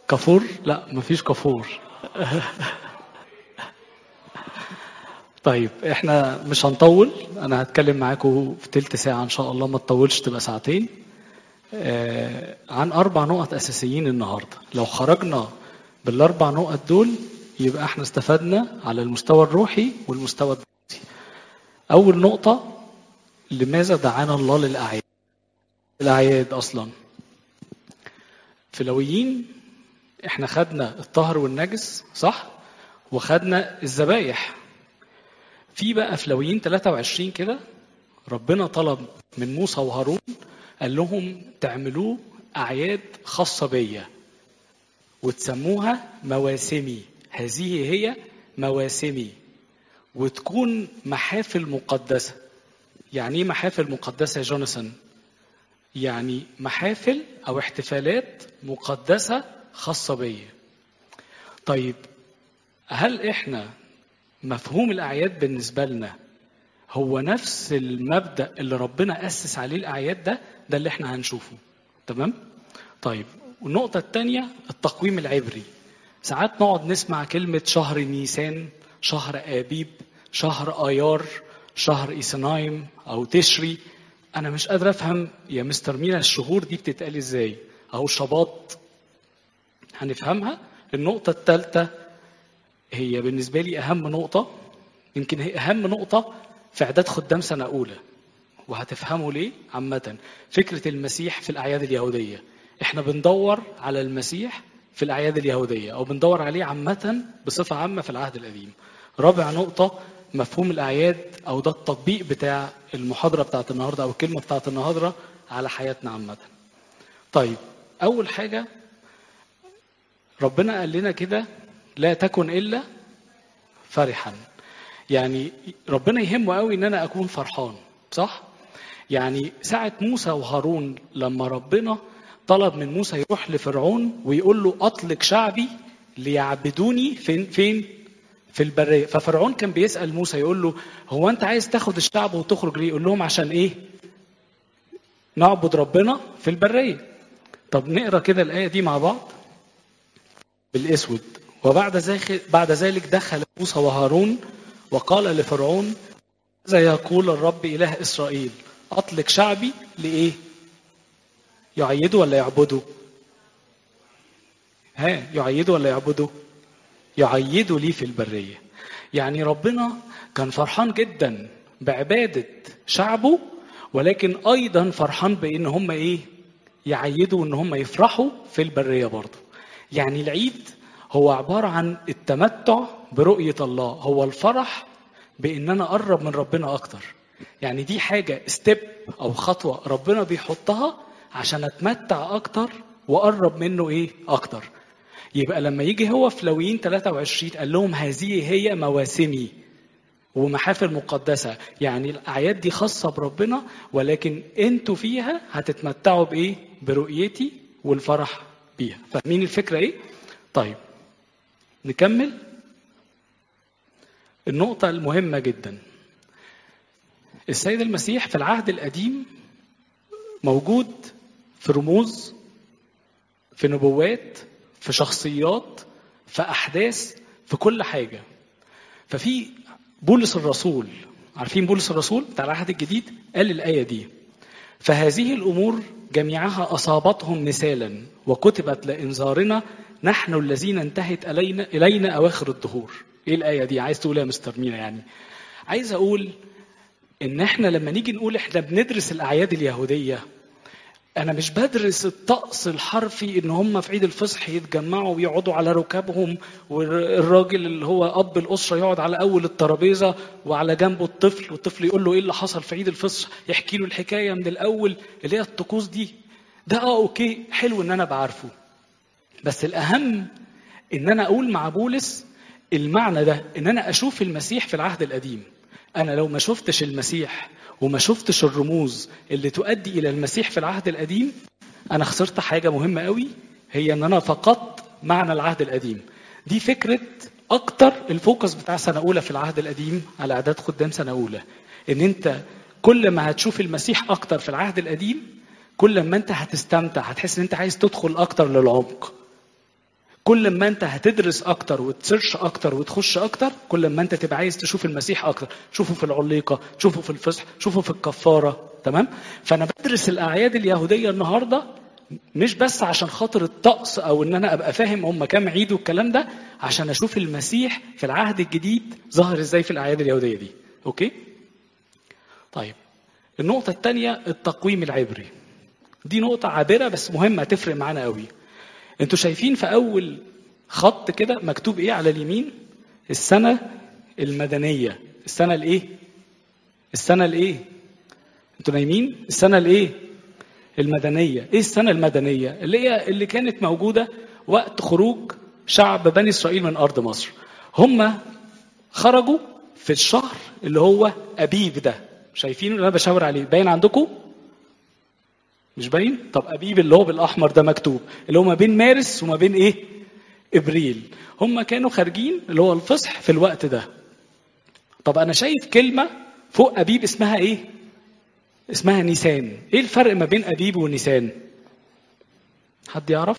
كافور لا مفيش كافور طيب احنا مش هنطول انا هتكلم معاكم في تلت ساعة ان شاء الله ما تطولش تبقى ساعتين آه عن اربع نقط اساسيين النهاردة لو خرجنا بالاربع نقط دول يبقى احنا استفدنا على المستوى الروحي والمستوى الدراسي اول نقطة لماذا دعانا الله للاعياد الاعياد اصلا في لويين احنا خدنا الطهر والنجس صح وخدنا الذبايح في بقى في لويين 23 كده ربنا طلب من موسى وهارون قال لهم تعملوه اعياد خاصه بيا وتسموها مواسمي هذه هي مواسمي وتكون محافل مقدسه يعني ايه محافل مقدسه يا جوناثان يعني محافل او احتفالات مقدسه خاصه بيا طيب هل احنا مفهوم الاعياد بالنسبه لنا هو نفس المبدا اللي ربنا اسس عليه الاعياد ده ده اللي احنا هنشوفه تمام طيب والنقطه الثانيه التقويم العبري ساعات نقعد نسمع كلمه شهر نيسان شهر ابيب شهر ايار شهر ايسنايم او تشري انا مش قادر افهم يا مستر مينا الشهور دي بتتقال ازاي اهو شباط هنفهمها النقطه الثالثه هي بالنسبه لي اهم نقطه يمكن هي اهم نقطه في اعداد خدام سنه اولى وهتفهموا ليه عامه فكره المسيح في الاعياد اليهوديه احنا بندور على المسيح في الاعياد اليهوديه او بندور عليه عامه بصفه عامه في العهد القديم رابع نقطه مفهوم الاعياد او ده التطبيق بتاع المحاضره بتاعت النهارده او الكلمه بتاعت النهارده على حياتنا عامه طيب اول حاجه ربنا قال لنا كده لا تكن الا فرحا يعني ربنا يهمه قوي ان انا اكون فرحان صح يعني ساعة موسى وهارون لما ربنا طلب من موسى يروح لفرعون ويقول له اطلق شعبي ليعبدوني فين فين في البرية ففرعون كان بيسأل موسى يقول له هو انت عايز تاخد الشعب وتخرج ليه يقول لهم عشان ايه نعبد ربنا في البرية طب نقرا كده الآية دي مع بعض بالاسود وبعد ذلك بعد ذلك دخل موسى وهارون وقال لفرعون ماذا يقول الرب اله اسرائيل اطلق شعبي لايه يعيدوا ولا يعبدوا ها يعيدوا ولا يعبدوا يعيدوا لي في البريه يعني ربنا كان فرحان جدا بعباده شعبه ولكن ايضا فرحان بان هم ايه يعيدوا ان هم يفرحوا في البريه برضه يعني العيد هو عبارة عن التمتع برؤية الله هو الفرح بإن أنا أقرب من ربنا أكتر يعني دي حاجة ستيب أو خطوة ربنا بيحطها عشان أتمتع أكتر وأقرب منه إيه أكتر يبقى لما يجي هو في لويين 23 قال لهم هذه هي مواسمي ومحافل مقدسة يعني الأعياد دي خاصة بربنا ولكن أنتوا فيها هتتمتعوا بإيه برؤيتي والفرح بيها فاهمين الفكرة إيه طيب نكمل النقطة المهمة جدا السيد المسيح في العهد القديم موجود في رموز في نبوات في شخصيات في أحداث في كل حاجة ففي بولس الرسول عارفين بولس الرسول بتاع العهد الجديد قال الآية دي فهذه الأمور جميعها أصابتهم مثالا وكتبت لإنذارنا نحن الذين انتهت إلينا إلينا أواخر الدهور إيه الآية دي عايز تقول يا مستر مينا يعني عايز أقول إن إحنا لما نيجي نقول إحنا بندرس الأعياد اليهودية أنا مش بدرس الطقس الحرفي إن هم في عيد الفصح يتجمعوا ويقعدوا على ركابهم والراجل اللي هو أب الأسرة يقعد على أول الترابيزة وعلى جنبه الطفل والطفل يقول له إيه اللي حصل في عيد الفصح يحكي له الحكاية من الأول اللي هي الطقوس دي ده أه أوكي حلو إن أنا بعرفه بس الأهم إن أنا أقول مع بولس المعنى ده إن أنا أشوف المسيح في العهد القديم أنا لو ما شفتش المسيح وما شفتش الرموز اللي تؤدي إلى المسيح في العهد القديم أنا خسرت حاجة مهمة قوي هي إن أنا فقدت معنى العهد القديم دي فكرة أكتر الفوكس بتاع سنة أولى في العهد القديم على أعداد خدام سنة أولى إن أنت كل ما هتشوف المسيح أكتر في العهد القديم كل ما أنت هتستمتع هتحس إن أنت عايز تدخل أكتر للعمق كل ما انت هتدرس اكتر وتسيرش اكتر وتخش اكتر كل ما انت تبقى عايز تشوف المسيح اكتر تشوفه في العليقه تشوفه في الفصح تشوفه في الكفاره تمام فانا بدرس الاعياد اليهوديه النهارده مش بس عشان خاطر الطقس او ان انا ابقى فاهم هم كام عيد والكلام ده عشان اشوف المسيح في العهد الجديد ظهر ازاي في الاعياد اليهوديه دي اوكي طيب النقطه الثانيه التقويم العبري دي نقطه عابره بس مهمه تفرق معانا قوي انتوا شايفين في اول خط كده مكتوب ايه على اليمين السنه المدنيه السنه الايه السنه الايه انتوا نايمين السنه الايه المدنيه ايه السنه المدنيه اللي هي اللي كانت موجوده وقت خروج شعب بني اسرائيل من ارض مصر هم خرجوا في الشهر اللي هو ابيب ده شايفين اللي انا بشاور عليه باين عندكم مش باين طب ابيب اللي هو بالاحمر ده مكتوب اللي هو ما بين مارس وما بين ايه ابريل هم كانوا خارجين اللي هو الفصح في الوقت ده طب انا شايف كلمه فوق ابيب اسمها ايه اسمها نيسان ايه الفرق ما بين ابيب ونيسان حد يعرف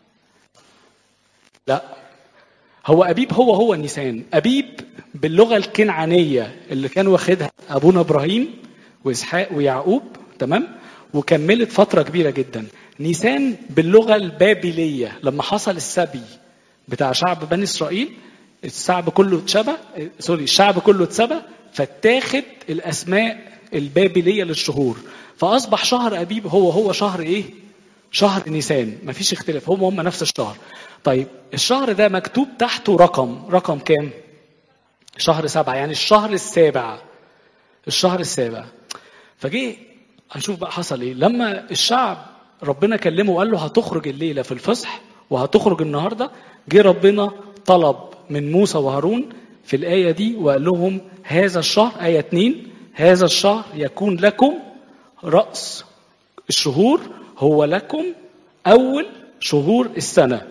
لا هو ابيب هو هو نيسان ابيب باللغه الكنعانيه اللي كان واخدها ابونا ابراهيم واسحاق ويعقوب تمام وكملت فتره كبيره جدا نيسان باللغه البابليه لما حصل السبي بتاع شعب بني اسرائيل الشعب كله اتشبه سوري الشعب كله اتسبى فاتاخد الاسماء البابليه للشهور فاصبح شهر ابيب هو هو شهر ايه شهر نيسان مفيش اختلاف هم هم نفس الشهر طيب الشهر ده مكتوب تحته رقم رقم كام شهر سبعة يعني الشهر السابع الشهر السابع فجه هنشوف بقى حصل ايه لما الشعب ربنا كلمه وقال له هتخرج الليلة في الفصح وهتخرج النهاردة جه ربنا طلب من موسى وهارون في الآية دي وقال لهم هذا الشهر آية 2 هذا الشهر يكون لكم رأس الشهور هو لكم أول شهور السنة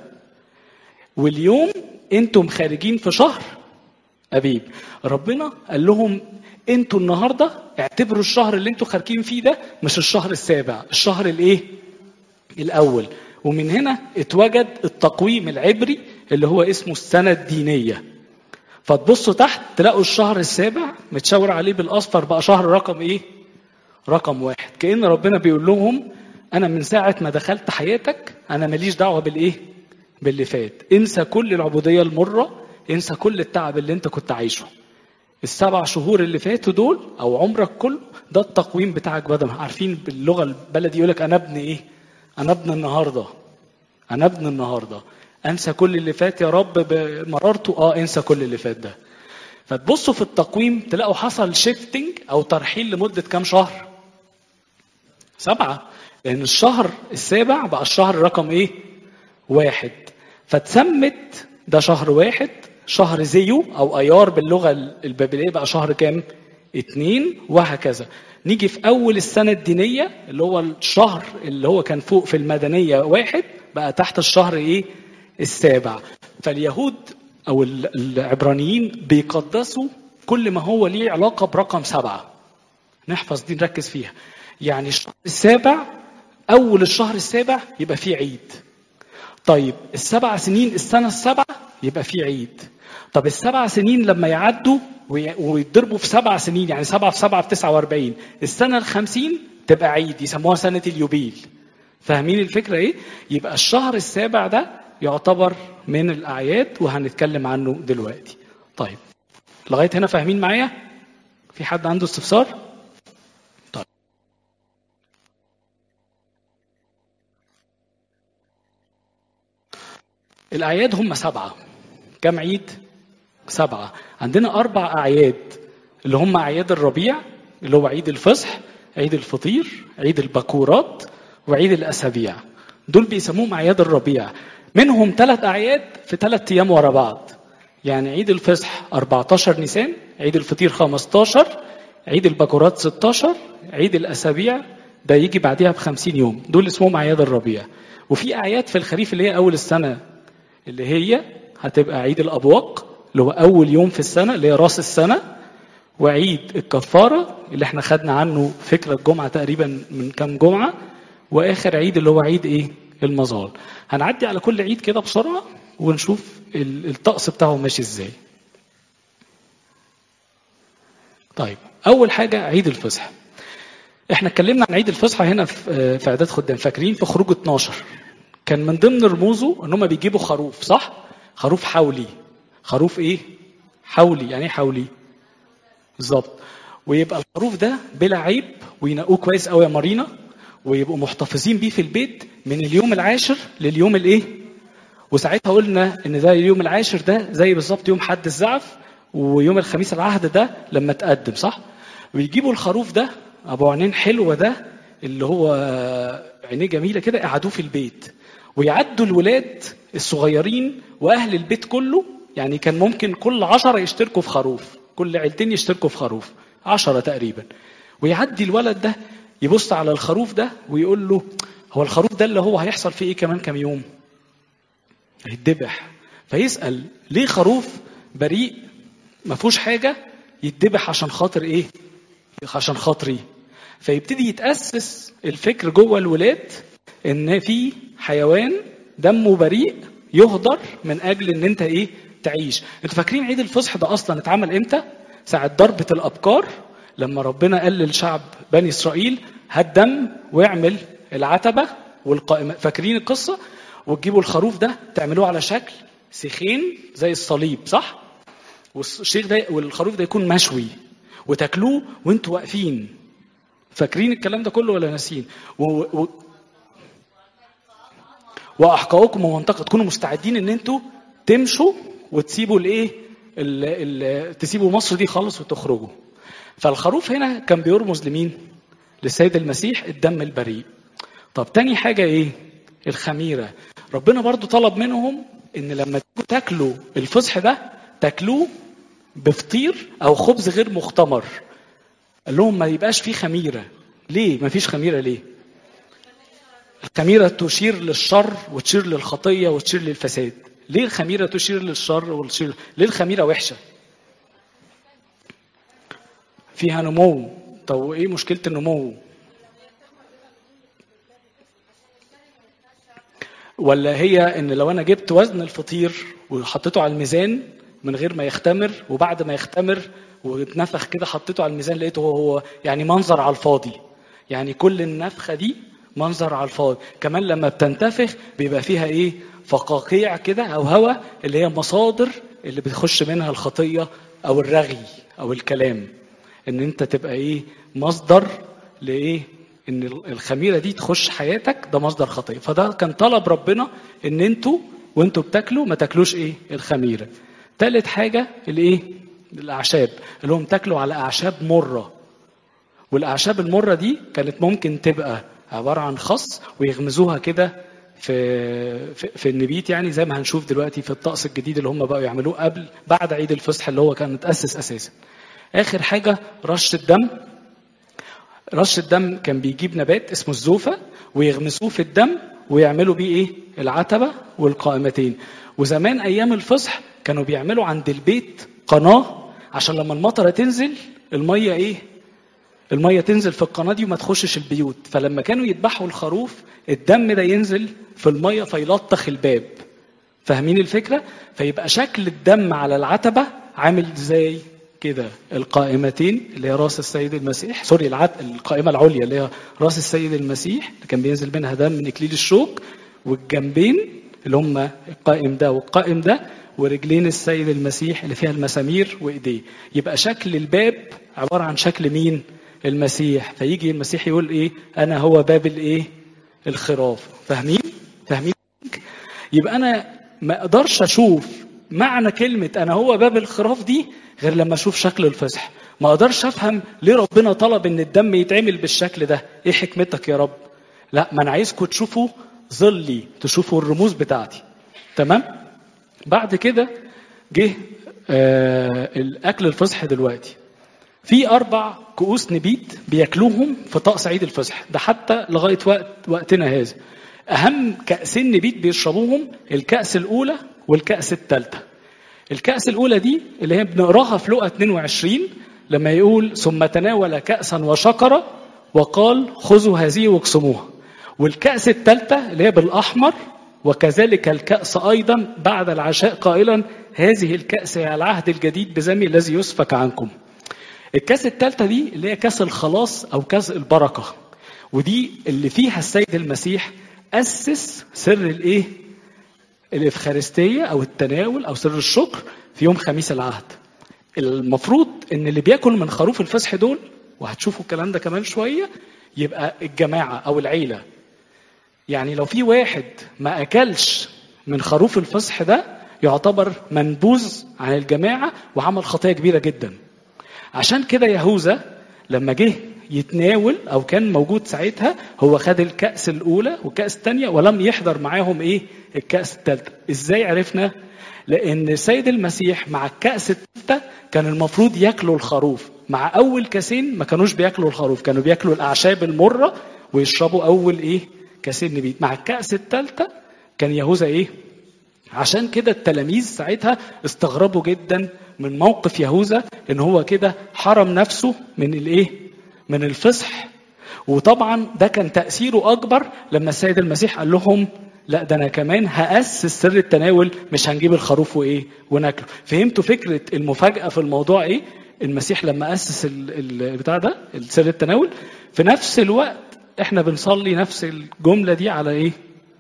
واليوم انتم خارجين في شهر أبيب ربنا قال لهم انتوا النهارده اعتبروا الشهر اللي انتوا خارجين فيه ده مش الشهر السابع الشهر الايه الاول ومن هنا اتوجد التقويم العبري اللي هو اسمه السنه الدينيه فتبصوا تحت تلاقوا الشهر السابع متشاور عليه بالاصفر بقى شهر رقم ايه رقم واحد كأن ربنا بيقول لهم انا من ساعه ما دخلت حياتك انا ماليش دعوه بالايه باللي فات انسى كل العبوديه المره انسى كل التعب اللي انت كنت عايشه السبع شهور اللي فاتوا دول او عمرك كله ده التقويم بتاعك بدل عارفين باللغه البلدي يقول لك انا ابن ايه انا ابن النهارده انا ابن النهارده انسى كل اللي فات يا رب بمرارته اه انسى كل اللي فات ده فتبصوا في التقويم تلاقوا حصل شيفتنج او ترحيل لمده كام شهر سبعه لان الشهر السابع بقى الشهر رقم ايه واحد فتسمت ده شهر واحد شهر زيو او ايار باللغه البابليه بقى شهر كام؟ اتنين وهكذا. نيجي في اول السنه الدينيه اللي هو الشهر اللي هو كان فوق في المدنيه واحد بقى تحت الشهر ايه؟ السابع. فاليهود او العبرانيين بيقدسوا كل ما هو ليه علاقه برقم سبعه. نحفظ دي نركز فيها. يعني الشهر السابع اول الشهر السابع يبقى فيه عيد. طيب السبع سنين السنه السابعه يبقى فيه عيد. طب السبع سنين لما يعدوا ويتضربوا في سبع سنين يعني سبعة في سبعة في تسعة واربعين السنة الخمسين تبقى عيد يسموها سنة اليوبيل فاهمين الفكرة ايه؟ يبقى الشهر السابع ده يعتبر من الأعياد وهنتكلم عنه دلوقتي طيب لغاية هنا فاهمين معايا؟ في حد عنده استفسار؟ طيب الأعياد هم سبعة كم عيد؟ سبعة عندنا أربع أعياد اللي هم أعياد الربيع اللي هو عيد الفصح عيد الفطير عيد البكورات وعيد الأسابيع دول بيسموهم أعياد الربيع منهم ثلاث أعياد في ثلاث أيام ورا بعض يعني عيد الفصح 14 نيسان عيد الفطير 15 عيد البكورات 16 عيد الأسابيع ده يجي بعديها ب 50 يوم دول اسمهم أعياد الربيع وفي أعياد في الخريف اللي هي أول السنة اللي هي هتبقى عيد الأبواق اللي هو أول يوم في السنة اللي هي راس السنة وعيد الكفارة اللي احنا خدنا عنه فكرة الجمعة تقريبا من كام جمعة وآخر عيد اللي هو عيد إيه؟ المظال. هنعدي على كل عيد كده بسرعة ونشوف ال- الطقس بتاعه ماشي ازاي طيب اول حاجه عيد الفصح احنا اتكلمنا عن عيد الفصح هنا في في اعداد خدام فاكرين في خروج 12 كان من ضمن رموزه ان هم بيجيبوا خروف صح خروف حولي خروف ايه حولي يعني ايه حولي بالظبط ويبقى الخروف ده بلا عيب وينقوه كويس قوي يا مارينا ويبقوا محتفظين بيه في البيت من اليوم العاشر لليوم الايه وساعتها قلنا ان ده اليوم العاشر ده زي بالظبط يوم حد الزعف ويوم الخميس العهد ده لما تقدم صح ويجيبوا الخروف ده ابو عينين حلوه ده اللي هو عينيه جميله كده قعدوه في البيت ويعدوا الولاد الصغيرين واهل البيت كله يعني كان ممكن كل عشرة يشتركوا في خروف كل عيلتين يشتركوا في خروف عشرة تقريبا ويعدي الولد ده يبص على الخروف ده ويقول له هو الخروف ده اللي هو هيحصل فيه ايه كمان كام يوم هيتذبح فيسأل ليه خروف بريء ما فيهوش حاجة يتذبح عشان خاطر ايه عشان خاطري فيبتدي يتأسس الفكر جوه الولاد ان في حيوان دمه بريء يهدر من اجل ان انت ايه تعيش انتوا فاكرين عيد الفصح ده اصلا اتعمل امتى ساعة ضربة الابكار لما ربنا قال للشعب بني اسرائيل هات دم واعمل العتبة والقائمة فاكرين القصة وتجيبوا الخروف ده تعملوه على شكل سيخين زي الصليب صح والشيخ ده والخروف ده يكون مشوي وتاكلوه وانتوا واقفين فاكرين الكلام ده كله ولا ناسين و... و... واحقاؤكم ومنطقه تكونوا مستعدين ان انتوا تمشوا وتسيبوا الايه ال... ال... تسيبوا مصر دي خالص وتخرجوا فالخروف هنا كان بيرمز لمين للسيد المسيح الدم البريء طب تاني حاجه ايه الخميره ربنا برضو طلب منهم ان لما تاكلوا الفصح ده تاكلوه بفطير او خبز غير مختمر قال لهم ما يبقاش فيه خميره ليه ما فيش خميره ليه الخميره تشير للشر وتشير للخطيه وتشير للفساد ليه الخميره تشير للشر وتشير ليه الخميره وحشه فيها نمو طب ايه مشكله النمو ولا هي ان لو انا جبت وزن الفطير وحطيته على الميزان من غير ما يختمر وبعد ما يختمر واتنفخ كده حطيته على الميزان لقيته هو, هو يعني منظر على الفاضي يعني كل النفخه دي منظر على الفاضي كمان لما بتنتفخ بيبقى فيها ايه فقاقيع كده او هواء اللي هي مصادر اللي بتخش منها الخطيه او الرغي او الكلام ان انت تبقى ايه مصدر لايه ان الخميره دي تخش حياتك ده مصدر خطيه فده كان طلب ربنا ان انتوا وانتوا بتاكلوا ما تاكلوش ايه الخميره تالت حاجه الايه الاعشاب اللي هم تاكلوا على اعشاب مره والاعشاب المره دي كانت ممكن تبقى عباره عن خس ويغمزوها كده في, في في النبيت يعني زي ما هنشوف دلوقتي في الطقس الجديد اللي هم بقوا يعملوه قبل بعد عيد الفصح اللي هو كان متاسس اساسا اخر حاجه رش الدم رش الدم كان بيجيب نبات اسمه الزوفة ويغمسوه في الدم ويعملوا بيه ايه العتبة والقائمتين وزمان ايام الفصح كانوا بيعملوا عند البيت قناة عشان لما المطرة تنزل المية ايه المية تنزل في القناة دي وما تخشش البيوت فلما كانوا يذبحوا الخروف الدم ده ينزل في المية فيلطخ الباب فاهمين الفكرة فيبقى شكل الدم على العتبة عامل ازاي كده القائمتين اللي هي راس السيد المسيح سوري العت... القائمة العليا اللي هي راس السيد المسيح اللي كان بينزل منها دم من إكليل الشوك والجنبين اللي هم القائم ده والقائم ده ورجلين السيد المسيح اللي فيها المسامير وإيديه يبقى شكل الباب عبارة عن شكل مين المسيح فيجي المسيح يقول إيه أنا هو باب الإيه الخراف فاهمين فاهمين يبقى أنا ما أقدرش أشوف معنى كلمة أنا هو باب الخراف دي غير لما أشوف شكل الفصح ما أقدرش أفهم ليه ربنا طلب إن الدم يتعمل بالشكل ده إيه حكمتك يا رب لا ما أنا عايزكم تشوفوا ظلي تشوفوا الرموز بتاعتي تمام بعد كده جه آه الأكل الفصح دلوقتي في أربع كؤوس نبيت بياكلوهم في طقس عيد الفصح ده حتى لغاية وقت وقتنا هذا أهم كأسين نبيت بيشربوهم الكأس الأولى والكأس الثالثة الكأس الأولى دي اللي هي بنقراها في لقا 22 لما يقول ثم تناول كأسا وشكر وقال خذوا هذه واقسموها والكأس الثالثة اللي هي بالأحمر وكذلك الكأس أيضا بعد العشاء قائلا هذه الكأس هي العهد الجديد بزمي الذي يسفك عنكم الكأس الثالثة دي اللي هي كأس الخلاص أو كأس البركة ودي اللي فيها السيد المسيح أسس سر الإيه؟ الإفخارستية أو التناول أو سر الشكر في يوم خميس العهد المفروض ان اللي بياكل من خروف الفسح دول وهتشوفوا الكلام ده كمان شويه يبقى الجماعه او العيله يعني لو في واحد ما اكلش من خروف الفسح ده يعتبر منبوذ عن الجماعه وعمل خطيه كبيره جدا عشان كده يهوذا لما جه يتناول او كان موجود ساعتها هو خد الكاس الاولى والكاس الثانيه ولم يحضر معاهم ايه الكاس الثالثه ازاي عرفنا لان السيد المسيح مع الكاس الثالثه كان المفروض ياكلوا الخروف مع اول كاسين ما كانوش بياكلوا الخروف كانوا بياكلوا الاعشاب المره ويشربوا اول ايه كاسين نبيت مع الكاس الثالثه كان يهوذا ايه عشان كده التلاميذ ساعتها استغربوا جدا من موقف يهوذا ان هو كده حرم نفسه من الايه من الفصح وطبعا ده كان تاثيره اكبر لما السيد المسيح قال لهم لا ده انا كمان هاسس سر التناول مش هنجيب الخروف وايه وناكله فهمتوا فكره المفاجاه في الموضوع ايه المسيح لما اسس البتاع ده سر التناول في نفس الوقت احنا بنصلي نفس الجمله دي على ايه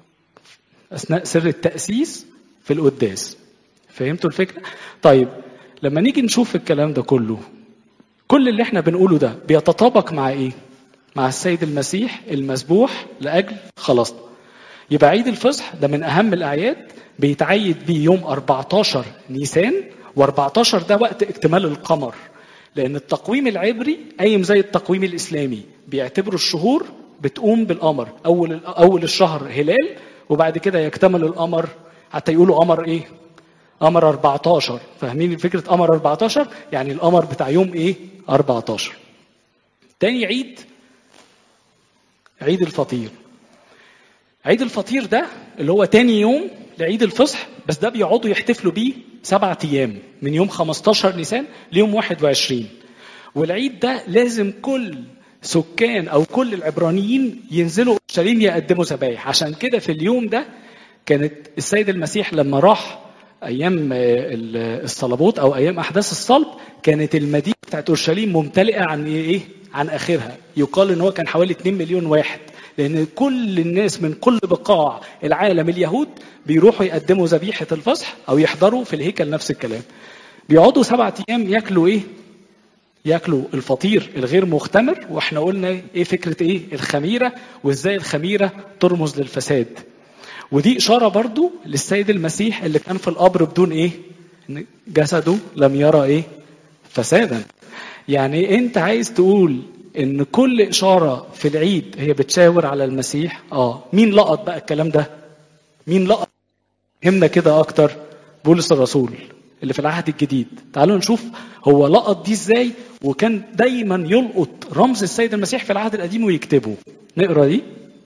اثناء سر التاسيس في القداس فهمتوا الفكره طيب لما نيجي نشوف الكلام ده كله كل اللي احنا بنقوله ده بيتطابق مع ايه مع السيد المسيح المذبوح لاجل خلاصنا يبقى عيد الفصح ده من اهم الاعياد بيتعيد بيه يوم 14 نيسان و14 ده وقت اكتمال القمر لان التقويم العبري قايم زي التقويم الاسلامي بيعتبروا الشهور بتقوم بالقمر اول اول الشهر هلال وبعد كده يكتمل القمر حتى يقولوا قمر ايه قمر 14 فاهمين فكره قمر 14 يعني القمر بتاع يوم ايه 14 تاني عيد عيد الفطير عيد الفطير ده اللي هو تاني يوم لعيد الفصح بس ده بيقعدوا يحتفلوا بيه سبعة أيام من يوم 15 نيسان ليوم 21 والعيد ده لازم كل سكان أو كل العبرانيين ينزلوا اورشليم يقدموا ذبايح عشان كده في اليوم ده كانت السيد المسيح لما راح ايام الصلبوت او ايام احداث الصلب كانت المدينه بتاعت اورشليم ممتلئه عن ايه؟ عن اخرها يقال ان هو كان حوالي 2 مليون واحد لان كل الناس من كل بقاع العالم اليهود بيروحوا يقدموا ذبيحه الفصح او يحضروا في الهيكل نفس الكلام بيقعدوا سبعة ايام ياكلوا ايه ياكلوا الفطير الغير مختمر واحنا قلنا ايه فكره ايه الخميره وازاي الخميره ترمز للفساد ودي اشاره برضو للسيد المسيح اللي كان في القبر بدون ايه جسده لم يرى ايه فسادا يعني انت عايز تقول ان كل اشاره في العيد هي بتشاور على المسيح اه مين لقط بقى الكلام ده مين لقط همنا كده اكتر بولس الرسول اللي في العهد الجديد تعالوا نشوف هو لقط دي ازاي وكان دايما يلقط رمز السيد المسيح في العهد القديم ويكتبه نقرا دي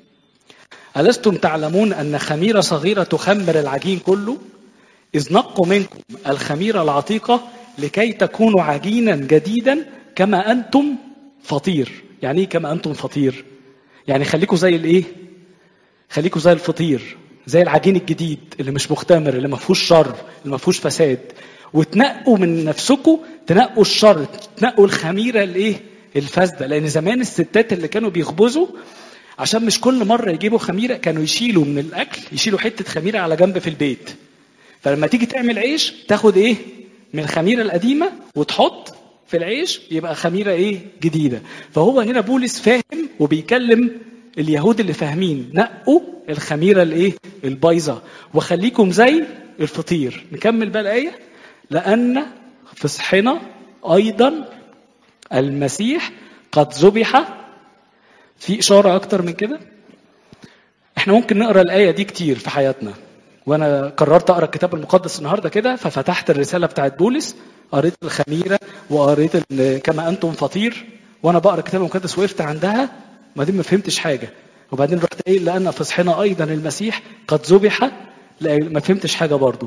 ألستم تعلمون أن خميرة صغيرة تخمر العجين كله إذ نقوا منكم الخميرة العتيقة لكي تكونوا عجينا جديدا كما أنتم فطير يعني إيه كما أنتم فطير يعني خليكوا زي الإيه خليكوا زي الفطير زي العجين الجديد اللي مش مختمر اللي ما فيهوش شر اللي ما فيهوش فساد وتنقوا من نفسكم تنقوا الشر تنقوا الخميره الايه الفاسده لان زمان الستات اللي كانوا بيخبزوا عشان مش كل مره يجيبوا خميره كانوا يشيلوا من الاكل يشيلوا حته خميره على جنب في البيت فلما تيجي تعمل عيش تاخد ايه من الخميره القديمه وتحط في العيش يبقى خميره ايه جديده فهو هنا بولس فاهم وبيكلم اليهود اللي فاهمين نقوا الخميره الايه البايظه وخليكم زي الفطير نكمل بقى الايه لان فصحنا ايضا المسيح قد ذبح في اشاره اكتر من كده احنا ممكن نقرا الايه دي كتير في حياتنا وانا قررت اقرا الكتاب المقدس النهارده كده ففتحت الرساله بتاعت بولس قريت الخميره وقريت كما انتم فطير وانا بقرا الكتاب المقدس وقفت عندها وبعدين ما فهمتش حاجه وبعدين رحت قايل لان فصحنا ايضا المسيح قد ذبح ما فهمتش حاجه برضو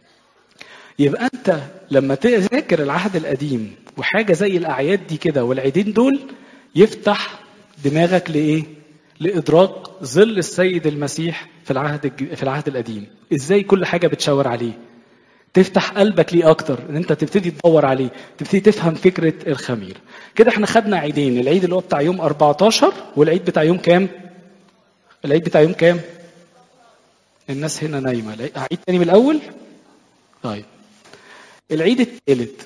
يبقى انت لما تذاكر العهد القديم وحاجه زي الاعياد دي كده والعيدين دول يفتح دماغك لايه لادراك ظل السيد المسيح في العهد الج- في العهد القديم ازاي كل حاجه بتشاور عليه تفتح قلبك ليه اكتر ان انت تبتدي تدور عليه تبتدي تفهم فكره الخمير كده احنا خدنا عيدين العيد اللي هو بتاع يوم 14 والعيد بتاع يوم كام العيد بتاع يوم كام الناس هنا نايمه العيد- هعيد تاني من الاول طيب العيد الثالث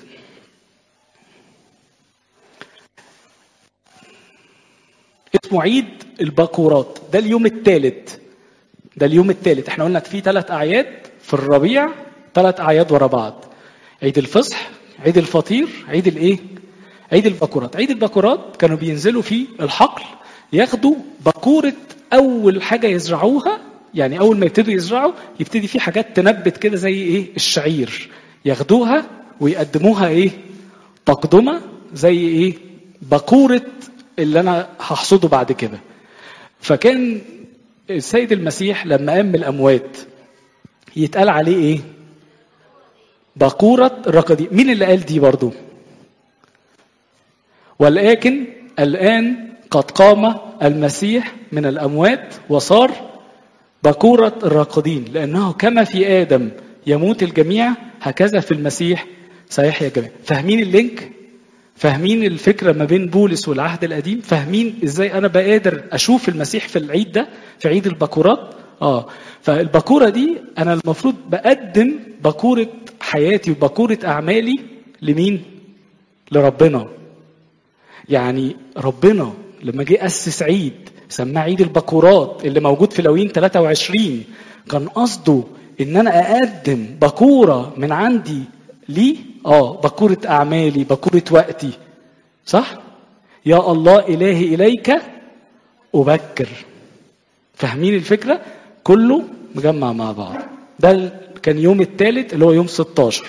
اسمه عيد الباكورات ده اليوم الثالث ده اليوم الثالث احنا قلنا في ثلاث اعياد في الربيع ثلاث اعياد ورا بعض عيد الفصح عيد الفطير عيد الايه عيد الباكورات عيد الباكورات كانوا بينزلوا فيه الحقل ياخدوا باكوره اول حاجه يزرعوها يعني اول ما يبتدوا يزرعوا يبتدي في حاجات تنبت كده زي ايه الشعير ياخدوها ويقدموها ايه تقدمه زي ايه باكوره اللي انا هحصده بعد كده فكان السيد المسيح لما قام من الاموات يتقال عليه ايه باكورة الرقدي مين اللي قال دي برضو ولكن الآن قد قام المسيح من الأموات وصار باكورة الراقدين لأنه كما في آدم يموت الجميع هكذا في المسيح سيحيا الجميع فاهمين اللينك فاهمين الفكرة ما بين بولس والعهد القديم فاهمين ازاي انا بقادر اشوف المسيح في العيد ده في عيد الباكورات اه فالباكورة دي انا المفروض بقدم باكورة حياتي وباكورة اعمالي لمين لربنا يعني ربنا لما جه اسس عيد سماه عيد الباكورات اللي موجود في لوين 23 كان قصده ان انا اقدم باكوره من عندي ليه اه باكوره اعمالي باكوره وقتي صح يا الله الهي اليك ابكر فاهمين الفكره كله مجمع مع بعض ده ال- كان يوم الثالث اللي هو يوم 16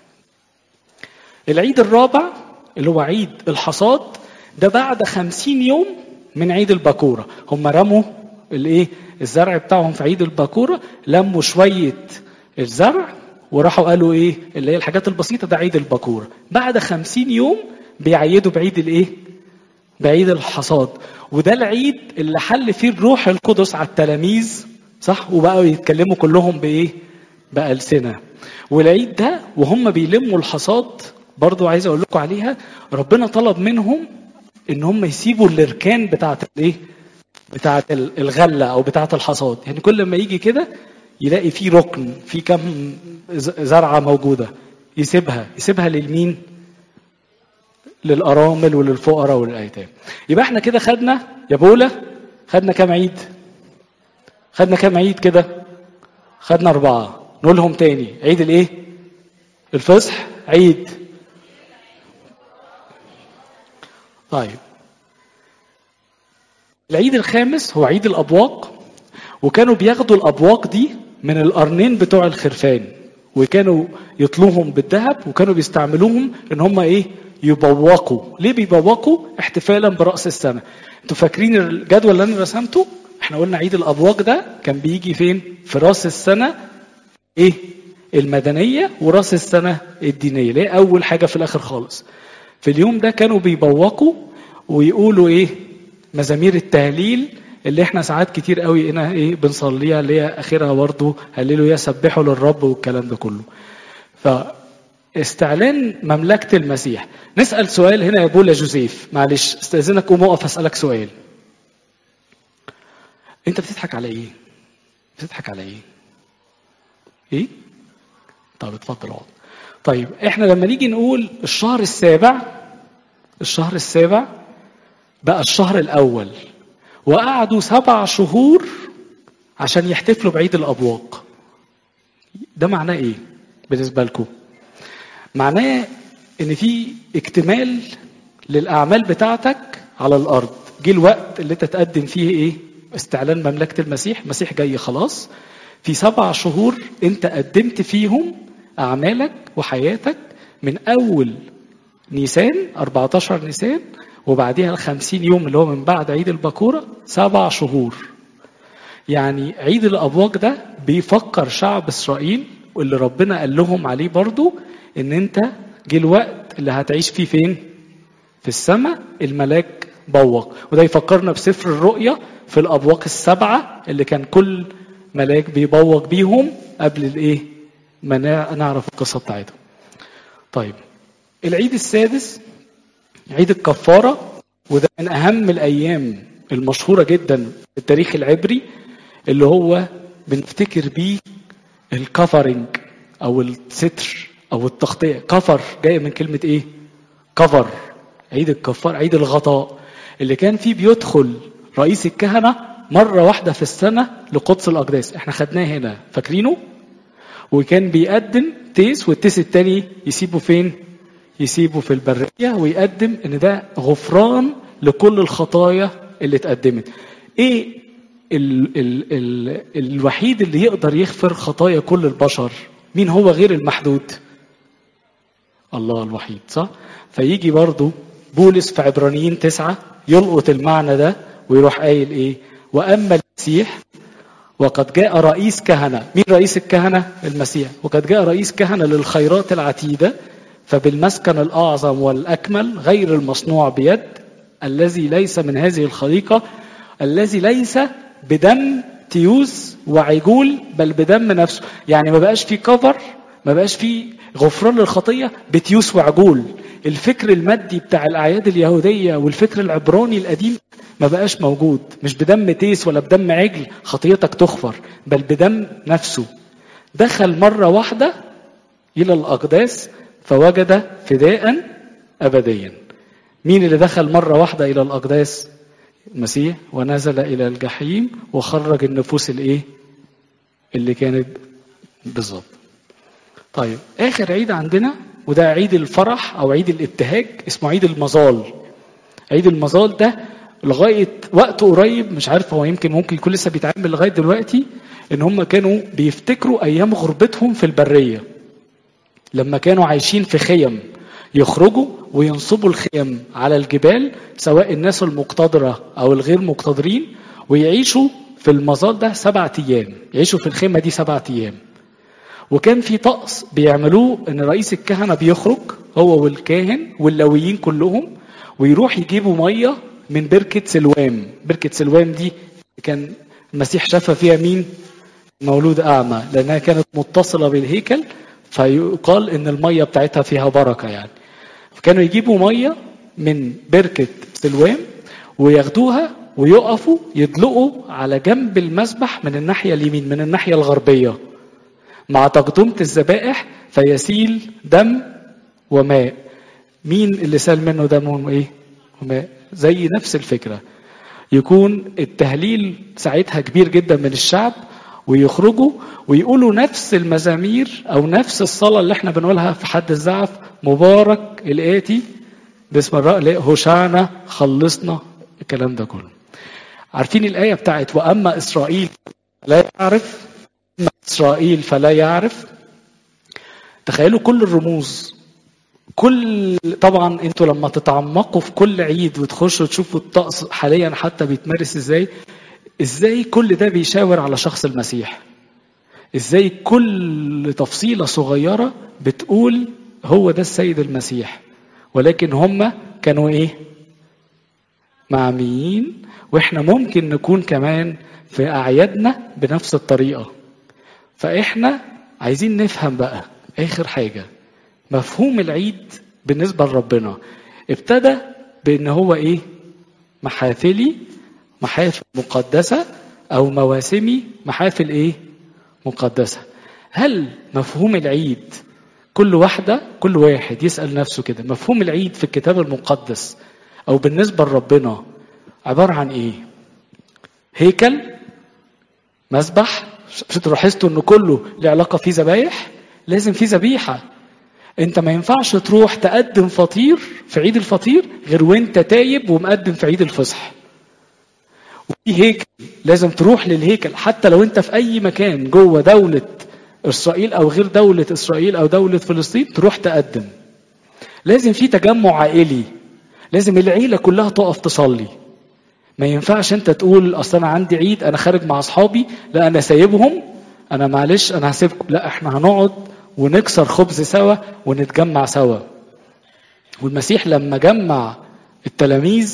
العيد الرابع اللي هو عيد الحصاد ده بعد خمسين يوم من عيد الباكورة هم رموا الايه الزرع بتاعهم في عيد الباكورة لموا شوية الزرع وراحوا قالوا ايه اللي هي الحاجات البسيطة ده عيد الباكورة بعد خمسين يوم بيعيدوا بعيد الايه بعيد الحصاد وده العيد اللي حل فيه الروح القدس على التلاميذ صح وبقوا يتكلموا كلهم بايه بألسنة والعيد ده وهم بيلموا الحصاد برضو عايز اقول لكم عليها ربنا طلب منهم ان هم يسيبوا الاركان بتاعه الايه بتاعه الغله او بتاعه الحصاد يعني كل ما يجي كده يلاقي في ركن في كم ز- زرعه موجوده يسيبها يسيبها للمين للارامل وللفقراء وللايتام يبقى احنا كده خدنا يا بولا خدنا كام عيد خدنا كام عيد كده خدنا اربعه نقولهم تاني عيد الايه الفصح عيد طيب العيد الخامس هو عيد الأبواق وكانوا بياخدوا الأبواق دي من القرنين بتوع الخرفان وكانوا يطلوهم بالذهب وكانوا بيستعملوهم ان هم ايه يبوقوا ليه بيبوقوا احتفالا برأس السنة انتوا فاكرين الجدول اللي انا رسمته احنا قلنا عيد الأبواق ده كان بيجي فين في رأس السنة ايه المدنية وراس السنة الدينية اللي هي أول حاجة في الآخر خالص في اليوم ده كانوا بيبوقوا ويقولوا ايه مزامير التهليل اللي احنا ساعات كتير قوي هنا ايه بنصليها اللي هي اخرها برضه هللوا يا سبحوا للرب والكلام ده كله فاستعلان مملكة المسيح نسأل سؤال هنا يا بولا جوزيف معلش استأذنك قوم اقف اسألك سؤال انت بتضحك على ايه بتضحك على ايه ايه طب اتفضل اقعد طيب احنا لما نيجي نقول الشهر السابع الشهر السابع بقى الشهر الاول وقعدوا سبع شهور عشان يحتفلوا بعيد الابواق ده معناه ايه بالنسبه لكم معناه ان في اكتمال للاعمال بتاعتك على الارض جه الوقت اللي انت تقدم فيه ايه استعلان مملكه المسيح المسيح جاي خلاص في سبع شهور انت قدمت فيهم اعمالك وحياتك من اول نيسان 14 نيسان وبعديها ال 50 يوم اللي هو من بعد عيد البكوره سبع شهور يعني عيد الابواق ده بيفكر شعب اسرائيل واللي ربنا قال لهم عليه برضو ان انت جه الوقت اللي هتعيش فيه فين في السماء الملاك بوق وده يفكرنا بسفر الرؤيا في الابواق السبعه اللي كان كل ملاك بيبوق بيهم قبل الايه ما نعرف القصه بتاعتهم طيب العيد السادس عيد الكفاره وده من اهم الايام المشهوره جدا في التاريخ العبري اللي هو بنفتكر بيه الكفرنج او الستر او التغطيه كفر جايه من كلمه ايه كفر عيد الكفار عيد الغطاء اللي كان فيه بيدخل رئيس الكهنه مره واحده في السنه لقدس الاقداس احنا خدناه هنا فاكرينه وكان بيقدم تيس والتيس التاني يسيبه فين يسيبه في البريه ويقدم ان ده غفران لكل الخطايا اللي اتقدمت ايه ال ال ال الوحيد اللي يقدر يغفر خطايا كل البشر مين هو غير المحدود الله الوحيد صح فيجي برضو بولس في عبرانيين تسعة يلقط المعنى ده ويروح قايل ايه واما المسيح وقد جاء رئيس كهنة مين رئيس الكهنة المسيح وقد جاء رئيس كهنة للخيرات العتيدة فبالمسكن الأعظم والأكمل غير المصنوع بيد الذي ليس من هذه الخليقة الذي ليس بدم تيوس وعجول بل بدم نفسه يعني ما بقاش في كفر ما بقاش في غفران للخطية بتيوس وعجول الفكر المادي بتاع الأعياد اليهودية والفكر العبراني القديم ما بقاش موجود مش بدم تيس ولا بدم عجل خطيتك تغفر بل بدم نفسه دخل مرة واحدة إلى الأقداس فوجد فداء أبديا مين اللي دخل مرة واحدة إلى الأقداس المسيح ونزل إلى الجحيم وخرج النفوس الإيه اللي كانت بالظبط طيب آخر عيد عندنا وده عيد الفرح أو عيد الابتهاج اسمه عيد المظال عيد المظال ده لغاية وقت قريب مش عارف هو يمكن ممكن يكون لسه بيتعمل لغاية دلوقتي إن هم كانوا بيفتكروا أيام غربتهم في البرية لما كانوا عايشين في خيم يخرجوا وينصبوا الخيم على الجبال سواء الناس المقتدرة أو الغير مقتدرين ويعيشوا في المظال ده سبعة أيام يعيشوا في الخيمة دي سبعة أيام وكان في طقس بيعملوه ان رئيس الكهنه بيخرج هو والكاهن واللويين كلهم ويروح يجيبوا ميه من بركه سلوام بركه سلوام دي كان المسيح شافها فيها مين مولود اعمى لانها كانت متصله بالهيكل فيقال ان الميه بتاعتها فيها بركه يعني فكانوا يجيبوا ميه من بركه سلوام وياخدوها ويقفوا يدلقوا على جنب المسبح من الناحيه اليمين من الناحيه الغربيه مع تقدمة الذبائح فيسيل دم وماء مين اللي سال منه دم وايه وماء زي نفس الفكرة يكون التهليل ساعتها كبير جدا من الشعب ويخرجوا ويقولوا نفس المزامير او نفس الصلاة اللي احنا بنقولها في حد الزعف مبارك الآتي باسم الرب هوشعنا خلصنا الكلام ده كله عارفين الآية بتاعت وأما إسرائيل لا يعرف أما إسرائيل فلا يعرف تخيلوا كل الرموز كل طبعا انتوا لما تتعمقوا في كل عيد وتخشوا تشوفوا الطقس حاليا حتى بيتمارس ازاي ازاي كل ده بيشاور على شخص المسيح ازاي كل تفصيله صغيره بتقول هو ده السيد المسيح ولكن هم كانوا ايه معميين واحنا ممكن نكون كمان في اعيادنا بنفس الطريقه فاحنا عايزين نفهم بقى اخر حاجه مفهوم العيد بالنسبه لربنا ابتدى بان هو ايه محافلي محافل مقدسه او مواسمي محافل ايه مقدسه هل مفهوم العيد كل واحده كل واحد يسال نفسه كده مفهوم العيد في الكتاب المقدس او بالنسبه لربنا عباره عن ايه هيكل مسبح شفتوا لاحظتوا ان كله له علاقه فيه ذبايح لازم في ذبيحه انت ما ينفعش تروح تقدم فطير في عيد الفطير غير وانت تايب ومقدم في عيد الفصح وفي هيكل لازم تروح للهيكل حتى لو انت في اي مكان جوه دولة اسرائيل او غير دولة اسرائيل او دولة فلسطين تروح تقدم لازم في تجمع عائلي لازم العيلة كلها تقف تصلي ما ينفعش انت تقول اصل انا عندي عيد انا خارج مع اصحابي لا انا سايبهم انا معلش انا هسيبكم لا احنا هنقعد ونكسر خبز سوا ونتجمع سوا والمسيح لما جمع التلاميذ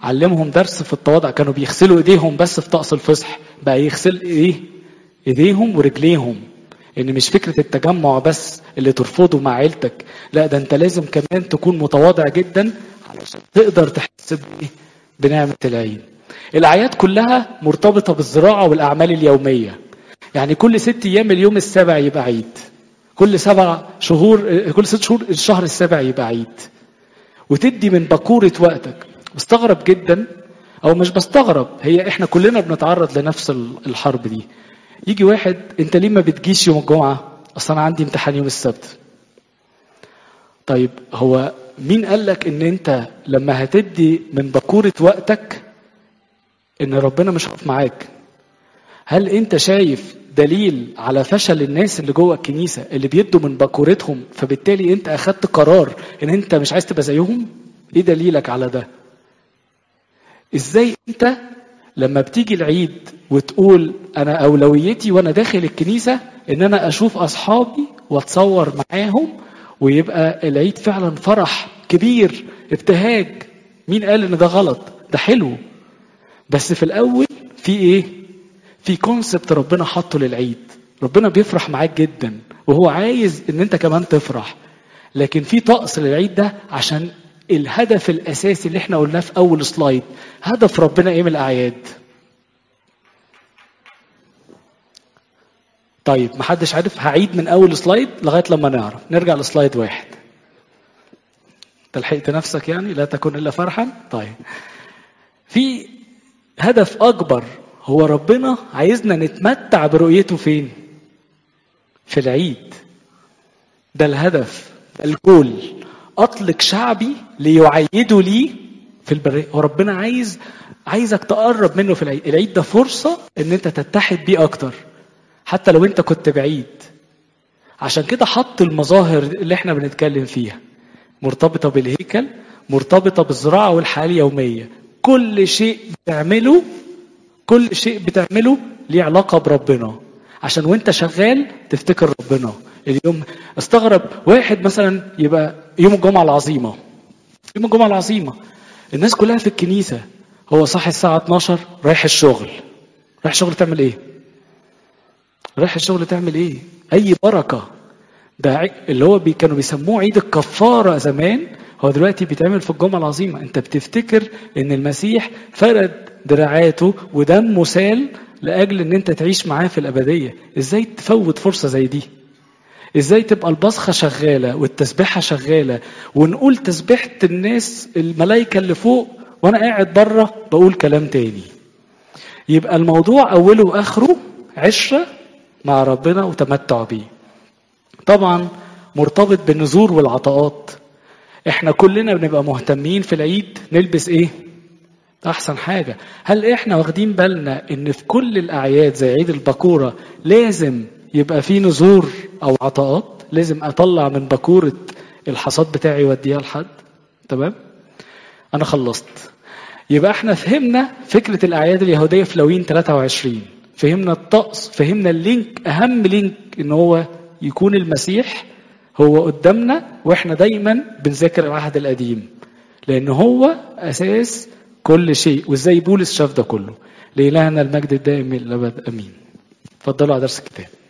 علمهم درس في التواضع كانوا بيغسلوا ايديهم بس في طقس الفصح بقى يغسل ايه ايديهم ورجليهم ان مش فكره التجمع بس اللي ترفضه مع عيلتك لا ده انت لازم كمان تكون متواضع جدا علشان تقدر تحس بايه بنعمه العيد الاعياد كلها مرتبطه بالزراعه والاعمال اليوميه يعني كل ست ايام اليوم السابع يبقى عيد كل سبع شهور كل ست شهور الشهر السابع يبقى عيد وتدي من بكورة وقتك بستغرب جدا او مش بستغرب هي احنا كلنا بنتعرض لنفس الحرب دي يجي واحد انت ليه ما بتجيش يوم الجمعة اصلا انا عندي امتحان يوم السبت طيب هو مين قال لك ان انت لما هتدي من بكورة وقتك ان ربنا مش هيقف معاك هل انت شايف دليل على فشل الناس اللي جوه الكنيسه اللي بيدوا من بكورتهم فبالتالي انت اخدت قرار ان انت مش عايز تبقى زيهم ايه دليلك على ده ازاي انت لما بتيجي العيد وتقول انا اولويتي وانا داخل الكنيسه ان انا اشوف اصحابي واتصور معاهم ويبقى العيد فعلا فرح كبير ابتهاج مين قال ان ده غلط ده حلو بس في الاول في ايه في كونسبت ربنا حاطه للعيد ربنا بيفرح معاك جدا وهو عايز ان انت كمان تفرح لكن في طقس للعيد ده عشان الهدف الاساسي اللي احنا قلناه في اول سلايد هدف ربنا ايه من الاعياد طيب محدش عارف هعيد من اول سلايد لغايه لما نعرف نرجع لسلايد واحد تلحقت نفسك يعني لا تكن الا فرحا طيب في هدف اكبر هو ربنا عايزنا نتمتع برؤيته فين في العيد ده الهدف ده الجول اطلق شعبي ليعيدوا لي في البرية وربنا عايز عايزك تقرب منه في العيد العيد ده فرصة ان انت تتحد بيه اكتر حتى لو انت كنت بعيد عشان كده حط المظاهر اللي احنا بنتكلم فيها مرتبطة بالهيكل مرتبطة بالزراعة والحياة اليومية كل شيء بتعمله كل شيء بتعمله ليه علاقة بربنا عشان وانت شغال تفتكر ربنا اليوم استغرب واحد مثلا يبقى يوم الجمعة العظيمة يوم الجمعة العظيمة الناس كلها في الكنيسة هو صاحي الساعة 12 رايح الشغل رايح الشغل تعمل ايه رايح الشغل تعمل ايه اي بركة ده اللي هو بي كانوا بيسموه عيد الكفارة زمان هو دلوقتي بيتعمل في الجمعة العظيمة انت بتفتكر ان المسيح فرد دراعاته ودمه سال لاجل ان انت تعيش معاه في الابديه ازاي تفوت فرصه زي دي ازاي تبقى البصخه شغاله والتسبيحه شغاله ونقول تسبيحه الناس الملائكه اللي فوق وانا قاعد بره بقول كلام تاني يبقى الموضوع اوله واخره عشره مع ربنا وتمتع بيه طبعا مرتبط بالنذور والعطاءات احنا كلنا بنبقى مهتمين في العيد نلبس ايه احسن حاجه هل احنا واخدين بالنا ان في كل الاعياد زي عيد البكوره لازم يبقى في نذور او عطاءات لازم اطلع من بكوره الحصاد بتاعي واديها لحد تمام انا خلصت يبقى احنا فهمنا فكره الاعياد اليهوديه في لوين 23 فهمنا الطقس فهمنا اللينك اهم لينك ان هو يكون المسيح هو قدامنا واحنا دايما بنذاكر العهد القديم لان هو اساس كل شيء وازاي بولس شاف ده كله لإلهنا المجد الدائم الابد امين اتفضلوا على درس الكتاب